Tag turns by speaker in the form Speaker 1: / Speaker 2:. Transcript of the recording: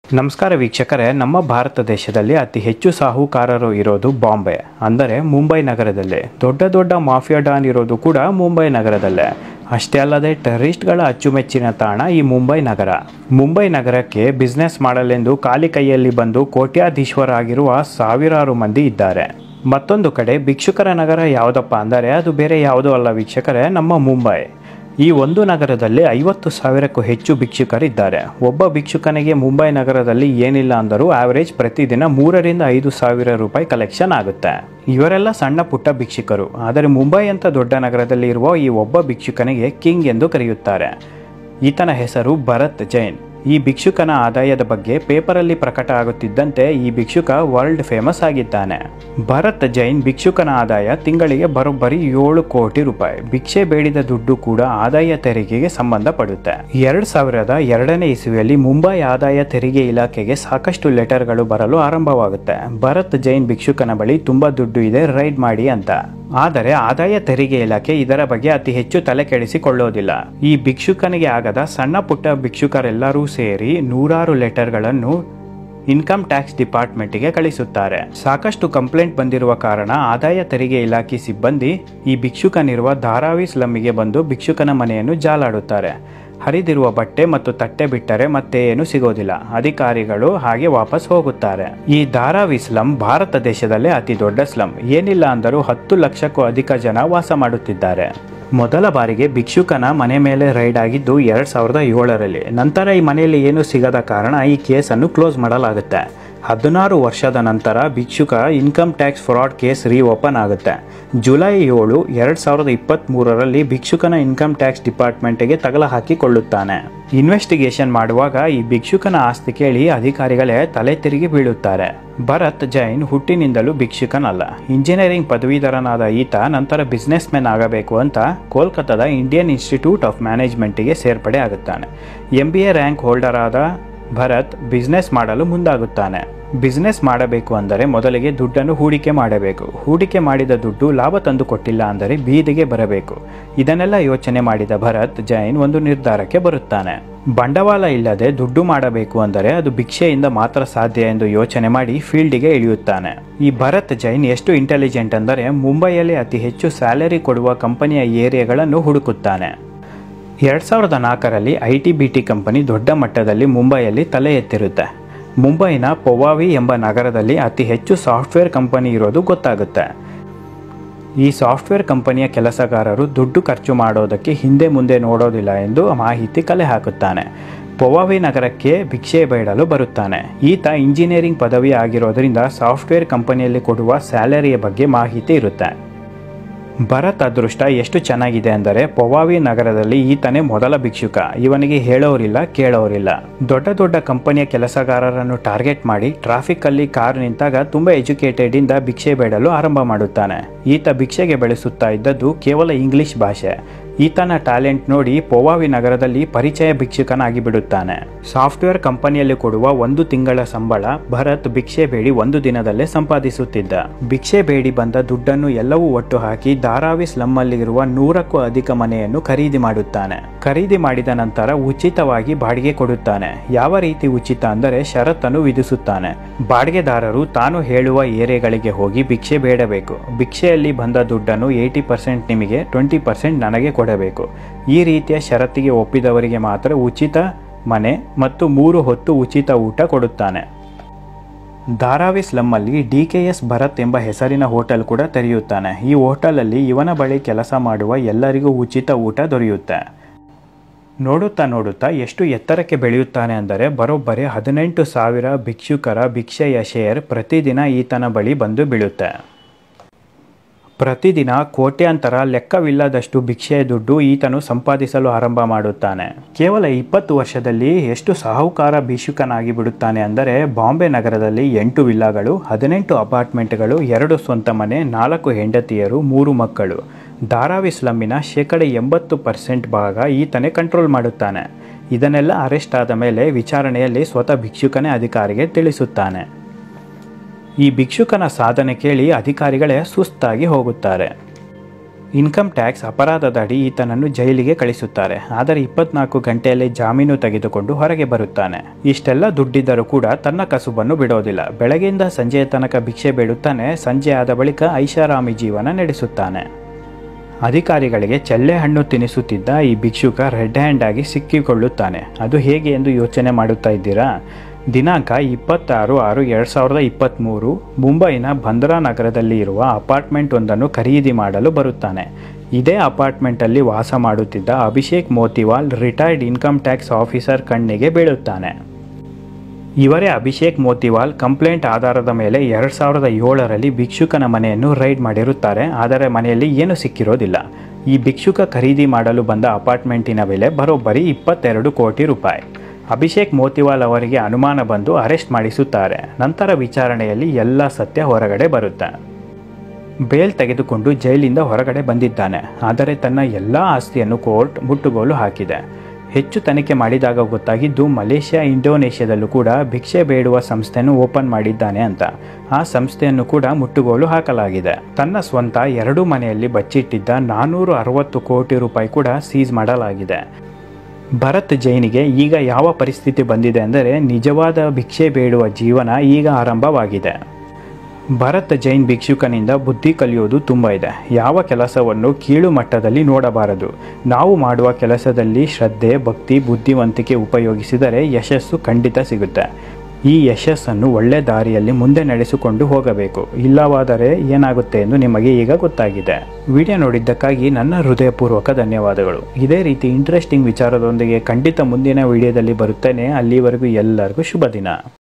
Speaker 1: ನಮಸ್ಕಾರ ವೀಕ್ಷಕರೇ ನಮ್ಮ ಭಾರತ ದೇಶದಲ್ಲಿ ಅತಿ ಹೆಚ್ಚು ಸಾಹುಕಾರರು ಇರೋದು ಬಾಂಬೆ ಅಂದರೆ ಮುಂಬೈ ನಗರದಲ್ಲೇ ದೊಡ್ಡ ದೊಡ್ಡ ಮಾಫಿಯಾ ಡಾನ್ ಇರೋದು ಕೂಡ ಮುಂಬೈ ನಗರದಲ್ಲೇ ಅಷ್ಟೇ ಅಲ್ಲದೆ ಟೆರರಿಸ್ಟ್ಗಳ ಅಚ್ಚುಮೆಚ್ಚಿನ ತಾಣ ಈ ಮುಂಬೈ ನಗರ ಮುಂಬೈ ನಗರಕ್ಕೆ ಬಿಸ್ನೆಸ್ ಮಾಡಲೆಂದು ಖಾಲಿ ಕೈಯಲ್ಲಿ ಬಂದು ಕೋಟ್ಯಾಧೀಶ್ವರಾಗಿರುವ ಸಾವಿರಾರು ಮಂದಿ ಇದ್ದಾರೆ ಮತ್ತೊಂದು ಕಡೆ ಭಿಕ್ಷುಕರ ನಗರ ಯಾವುದಪ್ಪ ಅಂದರೆ ಅದು ಬೇರೆ ಯಾವುದೂ ಅಲ್ಲ ವೀಕ್ಷಕರೇ ನಮ್ಮ ಮುಂಬೈ ಈ ಒಂದು ನಗರದಲ್ಲಿ ಐವತ್ತು ಸಾವಿರಕ್ಕೂ ಹೆಚ್ಚು ಭಿಕ್ಷುಕರಿದ್ದಾರೆ ಒಬ್ಬ ಭಿಕ್ಷುಕನಿಗೆ ಮುಂಬೈ ನಗರದಲ್ಲಿ ಏನಿಲ್ಲ ಅಂದರೂ ಆವರೇಜ್ ಪ್ರತಿದಿನ ಮೂರರಿಂದ ಐದು ಸಾವಿರ ರೂಪಾಯಿ ಕಲೆಕ್ಷನ್ ಆಗುತ್ತೆ ಇವರೆಲ್ಲ ಸಣ್ಣ ಪುಟ್ಟ ಭಿಕ್ಷುಕರು ಆದರೆ ಮುಂಬೈ ಅಂತ ದೊಡ್ಡ ನಗರದಲ್ಲಿ ಇರುವ ಈ ಒಬ್ಬ ಭಿಕ್ಷುಕನಿಗೆ ಕಿಂಗ್ ಎಂದು ಕರೆಯುತ್ತಾರೆ ಈತನ ಹೆಸರು ಭರತ್ ಜೈನ್ ಈ ಭಿಕ್ಷುಕನ ಆದಾಯದ ಬಗ್ಗೆ ಪೇಪರಲ್ಲಿ ಪ್ರಕಟ ಆಗುತ್ತಿದ್ದಂತೆ ಈ ಭಿಕ್ಷುಕ ವರ್ಲ್ಡ್ ಫೇಮಸ್ ಆಗಿದ್ದಾನೆ ಭರತ್ ಜೈನ್ ಭಿಕ್ಷುಕನ ಆದಾಯ ತಿಂಗಳಿಗೆ ಬರೋಬ್ಬರಿ ಏಳು ಕೋಟಿ ರೂಪಾಯಿ ಭಿಕ್ಷೆ ಬೇಡಿದ ದುಡ್ಡು ಕೂಡ ಆದಾಯ ತೆರಿಗೆಗೆ ಸಂಬಂಧಪಡುತ್ತೆ ಎರಡ್ ಸಾವಿರದ ಎರಡನೇ ಇಸುವಿಯಲ್ಲಿ ಮುಂಬೈ ಆದಾಯ ತೆರಿಗೆ ಇಲಾಖೆಗೆ ಸಾಕಷ್ಟು ಲೆಟರ್ಗಳು ಬರಲು ಆರಂಭವಾಗುತ್ತೆ ಭರತ್ ಜೈನ್ ಭಿಕ್ಷುಕನ ಬಳಿ ತುಂಬಾ ದುಡ್ಡು ಇದೆ ರೈಡ್ ಮಾಡಿ ಅಂತ ಆದರೆ ಆದಾಯ ತೆರಿಗೆ ಇಲಾಖೆ ಇದರ ಬಗ್ಗೆ ಅತಿ ಹೆಚ್ಚು ತಲೆ ಕೆಡಿಸಿಕೊಳ್ಳೋದಿಲ್ಲ ಈ ಭಿಕ್ಷುಕನಿಗೆ ಆಗದ ಸಣ್ಣ ಪುಟ್ಟ ಭಿಕ್ಷುಕರೆಲ್ಲರೂ ಸೇರಿ ನೂರಾರು ಲೆಟರ್ಗಳನ್ನು ಇನ್ಕಮ್ ಟ್ಯಾಕ್ಸ್ ಡಿಪಾರ್ಟ್ಮೆಂಟ್ಗೆ ಕಳಿಸುತ್ತಾರೆ ಸಾಕಷ್ಟು ಕಂಪ್ಲೇಂಟ್ ಬಂದಿರುವ ಕಾರಣ ಆದಾಯ ತೆರಿಗೆ ಇಲಾಖೆ ಸಿಬ್ಬಂದಿ ಈ ಭಿಕ್ಷುಕನಿರುವ ಧಾರಾವಿ ಸ್ಲಮ್ಮಿಗೆ ಬಂದು ಭಿಕ್ಷುಕನ ಮನೆಯನ್ನು ಜಾಲಾಡುತ್ತಾರೆ ಹರಿದಿರುವ ಬಟ್ಟೆ ಮತ್ತು ತಟ್ಟೆ ಬಿಟ್ಟರೆ ಮತ್ತೆ ಏನು ಸಿಗೋದಿಲ್ಲ ಅಧಿಕಾರಿಗಳು ಹಾಗೆ ವಾಪಸ್ ಹೋಗುತ್ತಾರೆ ಈ ಧಾರಾವಿ ಸ್ಲಂ ಭಾರತ ದೇಶದಲ್ಲೇ ಅತಿ ದೊಡ್ಡ ಸ್ಲಂ ಏನಿಲ್ಲ ಅಂದರೂ ಹತ್ತು ಲಕ್ಷಕ್ಕೂ ಅಧಿಕ ಜನ ವಾಸ ಮಾಡುತ್ತಿದ್ದಾರೆ ಮೊದಲ ಬಾರಿಗೆ ಭಿಕ್ಷುಕನ ಮನೆ ಮೇಲೆ ರೈಡ್ ಆಗಿದ್ದು ಎರಡ್ ಸಾವಿರದ ಏಳರಲ್ಲಿ ನಂತರ ಈ ಮನೆಯಲ್ಲಿ ಏನು ಸಿಗದ ಕಾರಣ ಈ ಕೇಸನ್ನು ಕ್ಲೋಸ್ ಮಾಡಲಾಗುತ್ತೆ ಹದಿನಾರು ವರ್ಷದ ನಂತರ ಭಿಕ್ಷುಕ income tax fraud case reopen ಆಗುತ್ತೆ ಜುಲೈ ಏಳು ಎರಡು ಸಾವಿರದ ಇಪ್ಪತ್ತ್ಮೂರರಲ್ಲಿ ಭಿಕ್ಷುಕನ ಇನ್ಕಮ್ ಟ್ಯಾಕ್ಸ್ ಡಿಪಾರ್ಟ್ಮೆಂಟ್ಗೆ ತಗಲ ಹಾಕಿಕೊಳ್ಳುತ್ತಾನೆ ಇನ್ವೆಸ್ಟಿಗೇಷನ್ ಮಾಡುವಾಗ ಈ ಭಿಕ್ಷುಕನ ಆಸ್ತಿ ಕೇಳಿ ಅಧಿಕಾರಿಗಳೇ ತಲೆ ತಿರುಗಿ ಬೀಳುತ್ತಾರೆ ಭರತ್ ಜೈನ್ ಹುಟ್ಟಿನಿಂದಲೂ ಭಿಕ್ಷುಕನಲ್ಲ ಇಂಜಿನಿಯರಿಂಗ್ ಪದವೀಧರನಾದ ಈತ ನಂತರ ಬಿಸ್ನೆಸ್ ಮೆನ್ ಆಗಬೇಕು ಅಂತ ಕೋಲ್ಕತ್ತಾದ ಇಂಡಿಯನ್ ಇನ್ಸ್ಟಿಟ್ಯೂಟ್ ಆಫ್ ಮ್ಯಾನೇಜ್ಮೆಂಟಿಗೆ ಸೇರ್ಪಡೆ ಆಗುತ್ತಾನೆ M B A rank holder ಆದ ಭರತ್ ಬಿಸ್ನೆಸ್ ಮಾಡಲು ಮುಂದಾಗುತ್ತಾನೆ ಬಿಸ್ನೆಸ್ ಮಾಡಬೇಕು ಅಂದರೆ ಮೊದಲಿಗೆ ದುಡ್ಡನ್ನು ಹೂಡಿಕೆ ಮಾಡಬೇಕು ಹೂಡಿಕೆ ಮಾಡಿದ ದುಡ್ಡು ಲಾಭ ತಂದು ಕೊಟ್ಟಿಲ್ಲ ಅಂದರೆ ಬೀದಿಗೆ ಬರಬೇಕು ಇದನ್ನೆಲ್ಲ ಯೋಚನೆ ಮಾಡಿದ ಭರತ್ ಜೈನ್ ಒಂದು ನಿರ್ಧಾರಕ್ಕೆ ಬರುತ್ತಾನೆ ಬಂಡವಾಳ ಇಲ್ಲದೆ ದುಡ್ಡು ಮಾಡಬೇಕು ಅಂದರೆ ಅದು ಭಿಕ್ಷೆಯಿಂದ ಮಾತ್ರ ಸಾಧ್ಯ ಎಂದು ಯೋಚನೆ ಮಾಡಿ ಫೀಲ್ಡಿಗೆ ಇಳಿಯುತ್ತಾನೆ ಈ ಭರತ್ ಜೈನ್ ಎಷ್ಟು ಇಂಟೆಲಿಜೆಂಟ್ ಅಂದರೆ ಮುಂಬೈಯಲ್ಲಿ ಅತಿ ಹೆಚ್ಚು ಸ್ಯಾಲರಿ ಕೊಡುವ ಕಂಪನಿಯ ಏರಿಯಾಗಳನ್ನು ಹುಡುಕುತ್ತಾನೆ ಎರಡು ಸಾವಿರದ ನಾಲ್ಕರಲ್ಲಿ I T B T company ದೊಡ್ಡ ಮಟ್ಟದಲ್ಲಿ ಮುಂಬೈಯಲ್ಲಿ ತಲೆ ಎತ್ತಿರುತ್ತೆ ಮುಂಬೈನ ಪೊವಾವಿ ಎಂಬ ನಗರದಲ್ಲಿ ಅತಿ ಹೆಚ್ಚು ಸಾಫ್ಟ್ವೇರ್ ಕಂಪನಿ ಇರೋದು ಗೊತ್ತಾಗುತ್ತೆ ಈ ಸಾಫ್ಟ್ವೇರ್ ಕಂಪನಿಯ ಕೆಲಸಗಾರರು ದುಡ್ಡು ಖರ್ಚು ಮಾಡೋದಕ್ಕೆ ಹಿಂದೆ ಮುಂದೆ ನೋಡೋದಿಲ್ಲ ಎಂದು ಮಾಹಿತಿ ಕಲೆ ಹಾಕುತ್ತಾನೆ ಪೊವಾವಿ ನಗರಕ್ಕೆ ಭಿಕ್ಷೆ ಬೇಡಲು ಬರುತ್ತಾನೆ ಈತ ಇಂಜಿನಿಯರಿಂಗ್ ಪದವಿ ಆಗಿರೋದ್ರಿಂದ ಸಾಫ್ಟ್ವೇರ್ ಕಂಪನಿಯಲ್ಲಿ ಕೊಡುವ ಸ್ಯಾಲರಿಯ ಬಗ್ಗೆ ಮಾಹಿತಿ ಇರುತ್ತೆ ಭರತ್ ಅದೃಷ್ಟ ಎಷ್ಟು ಚೆನ್ನಾಗಿದೆ ಅಂದರೆ ಪೊವಾವಿ ನಗರದಲ್ಲಿ ಈತನೇ ಮೊದಲ ಭಿಕ್ಷುಕ ಇವನಿಗೆ ಹೇಳೋರಿಲ್ಲ ಕೇಳೋರಿಲ್ಲ ದೊಡ್ಡ ದೊಡ್ಡ ಕಂಪನಿಯ ಕೆಲಸಗಾರರನ್ನು ಟಾರ್ಗೆಟ್ ಮಾಡಿ ಟ್ರಾಫಿಕ್ ಅಲ್ಲಿ ಕಾರ್ ನಿಂತಾಗ ತುಂಬಾ ಎಜುಕೇಟೆಡ್ ಇಂದ ಭಿಕ್ಷೆ ಬೇಡಲು ಆರಂಭ ಮಾಡುತ್ತಾನೆ ಈತ ಭಿಕ್ಷೆಗೆ ಬೆಳೆಸುತ್ತಾ ಇದ್ದದ್ದು ಕೇವಲ ಇಂಗ್ಲಿಷ್ ಭಾಷೆ ಈತನ ಟ್ಯಾಲೆಂಟ್ ನೋಡಿ ಪೊವಾವಿ ನಗರದಲ್ಲಿ ಪರಿಚಯ ಭಿಕ್ಷುಕನಾಗಿ ಬಿಡುತ್ತಾನೆ ಸಾಫ್ಟ್ವೇರ್ ಕಂಪನಿಯಲ್ಲಿ ಕೊಡುವ ಒಂದು ತಿಂಗಳ ಸಂಬಳ ಭರತ್ ಭಿಕ್ಷೆ ಬೇಡಿ ಒಂದು ದಿನದಲ್ಲೇ ಸಂಪಾದಿಸುತ್ತಿದ್ದ ಭಿಕ್ಷೆ ಬೇಡಿ ಬಂದ ದುಡ್ಡನ್ನು ಎಲ್ಲವೂ ಒಟ್ಟು ಹಾಕಿ ಧಾರಾವಿ ಸ್ಲಮ್ಮಲ್ಲಿರುವ ನೂರಕ್ಕೂ ಅಧಿಕ ಮನೆಯನ್ನು ಖರೀದಿ ಮಾಡುತ್ತಾನೆ ಖರೀದಿ ಮಾಡಿದ ನಂತರ ಉಚಿತವಾಗಿ ಬಾಡಿಗೆ ಕೊಡುತ್ತಾನೆ ಯಾವ ರೀತಿ ಉಚಿತ ಅಂದರೆ ಷರತ್ತನ್ನು ವಿಧಿಸುತ್ತಾನೆ ಬಾಡಿಗೆದಾರರು ತಾನು ಹೇಳುವ ಏರಿಯಾಗಳಿಗೆ ಹೋಗಿ ಭಿಕ್ಷೆ ಬೇಡಬೇಕು ಭಿಕ್ಷೆಯಲ್ಲಿ ಬಂದ ದುಡ್ಡನ್ನು ಏಯ್ಟಿ ಪರ್ಸೆಂಟ್ ನಿಮಗೆ ಟ್ವೆಂಟಿ ಪರ್ಸೆಂಟ್ ನನಗೆ ಕೊಡಬೇಕು ಈ ರೀತಿಯ ಷರತ್ತಿಗೆ ಒಪ್ಪಿದವರಿಗೆ ಮಾತ್ರ ಉಚಿತ ಮನೆ ಮತ್ತು ಮೂರು ಹೊತ್ತು ಉಚಿತ ಊಟ ಕೊಡುತ್ತಾನೆ ಧಾರಾವಿ ಸ್ಲಮ್ಮಲ್ಲಿ ಡಿ ಕೆ ಎಸ್ ಭರತ್ ಎಂಬ ಹೆಸರಿನ ಹೋಟೆಲ್ ಕೂಡ ತೆರೆಯುತ್ತಾನೆ ಈ ಹೋಟೆಲಲ್ಲಿ ಇವನ ಬಳಿ ಕೆಲಸ ಮಾಡುವ ಎಲ್ಲರಿಗೂ ಉಚಿತ ಊಟ ದೊರೆಯುತ್ತೆ ನೋಡುತ್ತಾ ನೋಡುತ್ತಾ ಎಷ್ಟು ಎತ್ತರಕ್ಕೆ ಬೆಳೆಯುತ್ತಾನೆ ಅಂದರೆ ಬರೋಬ್ಬರಿ ಹದಿನೆಂಟು ಸಾವಿರ ಭಿಕ್ಷುಕರ ಭಿಕ್ಷೆಯ ಶೇರ್ ಪ್ರತಿದಿನ ಈತನ ಬಳಿ ಬಂದು ಬೀಳುತ್ತೆ ಪ್ರತಿದಿನ ಕೋಟ್ಯಾಂತರ ಲೆಕ್ಕವಿಲ್ಲದಷ್ಟು ಭಿಕ್ಷೆಯ ದುಡ್ಡು ಈತನು ಸಂಪಾದಿಸಲು ಆರಂಭ ಮಾಡುತ್ತಾನೆ ಕೇವಲ ಇಪ್ಪತ್ತು ವರ್ಷದಲ್ಲಿ ಎಷ್ಟು ಸಾಹುಕಾರ ಭಿಕ್ಷುಕನಾಗಿ ಬಿಡುತ್ತಾನೆ ಅಂದರೆ ಬಾಂಬೆ ನಗರದಲ್ಲಿ ಎಂಟು ವಿಲ್ಲಾಗಳು ಹದಿನೆಂಟು ಅಪಾರ್ಟ್ಮೆಂಟ್ಗಳು ಎರಡು ಸ್ವಂತ ಮನೆ ನಾಲ್ಕು ಹೆಂಡತಿಯರು ಮೂರು ಮಕ್ಕಳು ಧಾರಾವಿ ಸ್ಲಮ್ಮಿನ ಶೇಕಡ ಎಂಬತ್ತು ಪರ್ಸೆಂಟ್ ಭಾಗ ಈತನೇ ಕಂಟ್ರೋಲ್ ಮಾಡುತ್ತಾನೆ ಇದನ್ನೆಲ್ಲ ಅರೆಸ್ಟ್ ಆದ ಮೇಲೆ ವಿಚಾರಣೆಯಲ್ಲಿ ಸ್ವತಃ ಭಿಕ್ಷುಕನೇ ಅಧಿಕಾರಿಗೆ ತಿಳಿಸುತ್ತಾನೆ ಈ ಭಿಕ್ಷುಕನ ಸಾಧನೆ ಕೇಳಿ ಅಧಿಕಾರಿಗಳೇ ಸುಸ್ತಾಗಿ ಹೋಗುತ್ತಾರೆ ಇನ್ಕಮ್ ಟ್ಯಾಕ್ಸ್ ಅಪರಾಧದಡಿ ಈತನನ್ನು ಜೈಲಿಗೆ ಕಳಿಸುತ್ತಾರೆ ಆದರೆ ಇಪ್ಪತ್ನಾಲ್ಕು ಗಂಟೆಯಲ್ಲಿ ಜಾಮೀನು ತೆಗೆದುಕೊಂಡು ಹೊರಗೆ ಬರುತ್ತಾನೆ ಇಷ್ಟೆಲ್ಲ ದುಡ್ಡಿದ್ದರೂ ಕೂಡ ತನ್ನ ಕಸುಬನ್ನು ಬಿಡೋದಿಲ್ಲ ಬೆಳಗ್ಗೆಯಿಂದ ಸಂಜೆಯ ತನಕ ಭಿಕ್ಷೆ ಬೇಡುತ್ತಾನೆ ಸಂಜೆ ಆದ ಬಳಿಕ ಐಷಾರಾಮಿ ಜೀವನ ನಡೆಸುತ್ತಾನೆ ಅಧಿಕಾರಿಗಳಿಗೆ ಚೆಲ್ಲೆ ಹಣ್ಣು ತಿನ್ನಿಸುತ್ತಿದ್ದ ಈ ಭಿಕ್ಷುಕ ರೆಡ್ ಹ್ಯಾಂಡ್ ಆಗಿ ಸಿಕ್ಕಿಕೊಳ್ಳುತ್ತಾನೆ ಅದು ಹೇಗೆ ಎಂದು ಯೋಚನೆ ಮಾಡುತ್ತಾ ಇದ್ದೀರಾ ದಿನಾಂಕ ಇಪ್ಪತ್ತಾರು ಆರು ಎರಡು ಸಾವಿರದ ಇಪ್ಪತ್ತ್ಮೂರು ಮುಂಬೈನ ಬಂದ್ರಾ ನಗರದಲ್ಲಿ ಇರುವ ಅಪಾರ್ಟ್ಮೆಂಟ್ ಒಂದನ್ನು ಖರೀದಿ ಮಾಡಲು ಬರುತ್ತಾನೆ ಇದೇ ಅಪಾರ್ಟ್ಮೆಂಟಲ್ಲಿ ವಾಸ ಮಾಡುತ್ತಿದ್ದ Abhishek Motiwal retired income tax officer ಕಣ್ಣಿಗೆ ಬೀಳುತ್ತಾನೆ ಇವರೇ ಅಭಿಷೇಕ್ ಮೋತಿವಾಲ್ ಕಂಪ್ಲೇಂಟ್ ಆಧಾರದ ಮೇಲೆ ಎರಡು ಸಾವಿರದ ಏಳರಲ್ಲಿ ಭಿಕ್ಷುಕನ ಮನೆಯನ್ನು ರೈಡ್ ಮಾಡಿರುತ್ತಾರೆ ಆದರೆ ಮನೆಯಲ್ಲಿ ಏನೂ ಸಿಕ್ಕಿರೋದಿಲ್ಲ ಈ ಭಿಕ್ಷುಕ ಖರೀದಿ ಮಾಡಲು ಬಂದ ಅಪಾರ್ಟ್ಮೆಂಟಿನ ಬೆಲೆ ಬರೋಬ್ಬರಿ ಇಪ್ಪತ್ತೆರಡು ಕೋಟಿ ರೂಪಾಯಿ ಅಭಿಷೇಕ್ ಮೋತಿವಾಲ್ ಅವರಿಗೆ ಅನುಮಾನ ಬಂದು ಅರೆಸ್ಟ್ ಮಾಡಿಸುತ್ತಾರೆ ನಂತರ ವಿಚಾರಣೆಯಲ್ಲಿ ಎಲ್ಲ ಸತ್ಯ ಹೊರಗಡೆ ಬರುತ್ತೆ ಬೇಲ್ ತೆಗೆದುಕೊಂಡು ಜೈಲಿಂದ ಹೊರಗಡೆ ಬಂದಿದ್ದಾನೆ ಆದರೆ ತನ್ನ ಎಲ್ಲ ಆಸ್ತಿಯನ್ನು ಕೋರ್ಟ್ ಮುಟ್ಟುಗೋಲು ಹಾಕಿದೆ ಹೆಚ್ಚು ತನಿಖೆ ಮಾಡಿದಾಗ ಗೊತ್ತಾಗಿದ್ದು ಮಲೇಷ್ಯಾ ಇಂಡೋನೇಷ್ಯಾದಲ್ಲೂ ಕೂಡ ಭಿಕ್ಷೆ ಬೇಡುವ ಸಂಸ್ಥೆಯನ್ನು ಓಪನ್ ಮಾಡಿದ್ದಾನೆ ಅಂತ ಆ ಸಂಸ್ಥೆಯನ್ನು ಕೂಡ ಮುಟ್ಟುಗೋಲು ಹಾಕಲಾಗಿದೆ ತನ್ನ ಸ್ವಂತ ಎರಡು ಮನೆಯಲ್ಲಿ ಬಚ್ಚಿಟ್ಟಿದ್ದ ನಾನ್ನೂರು ಅರವತ್ತು ಕೋಟಿ ರೂಪಾಯಿ ಕೂಡ ಸೀಸ್ ಮಾಡಲಾಗಿದೆ ಭರತ್ ಜೈನಿಗೆ ಈಗ ಯಾವ ಪರಿಸ್ಥಿತಿ ಬಂದಿದೆ ಅಂದರೆ ನಿಜವಾದ ಭಿಕ್ಷೆ ಬೇಡುವ ಜೀವನ ಈಗ ಆರಂಭವಾಗಿದೆ ಭರತ್ ಜೈನ್ ಭಿಕ್ಷುಕನಿಂದ ಬುದ್ಧಿ ಕಲಿಯೋದು ತುಂಬ ಇದೆ ಯಾವ ಕೆಲಸವನ್ನು ಕೀಳು ಮಟ್ಟದಲ್ಲಿ ನೋಡಬಾರದು ನಾವು ಮಾಡುವ ಕೆಲಸದಲ್ಲಿ ಶ್ರದ್ಧೆ ಭಕ್ತಿ ಬುದ್ಧಿವಂತಿಕೆ ಉಪಯೋಗಿಸಿದರೆ ಯಶಸ್ಸು ಖಂಡಿತ ಸಿಗುತ್ತೆ ಈ ಯಶಸ್ಸನ್ನು ಒಳ್ಳೆ ದಾರಿಯಲ್ಲಿ ಮುಂದೆ ನಡೆಸಿಕೊಂಡು ಹೋಗಬೇಕು ಇಲ್ಲವಾದರೆ ಏನಾಗುತ್ತೆ ಎಂದು ನಿಮಗೆ ಈಗ ಗೊತ್ತಾಗಿದೆ ವಿಡಿಯೋ ನೋಡಿದ್ದಕ್ಕಾಗಿ ನನ್ನ ಹೃದಯಪೂರ್ವಕ ಧನ್ಯವಾದಗಳು ಇದೇ ರೀತಿ ಇಂಟ್ರೆಸ್ಟಿಂಗ್ ವಿಚಾರದೊಂದಿಗೆ ಖಂಡಿತ ಮುಂದಿನ ವಿಡಿಯೋದಲ್ಲಿ ಬರುತ್ತೇನೆ ಅಲ್ಲಿವರೆಗೂ ಎಲ್ಲರಿಗೂ ಶುಭ ದಿನ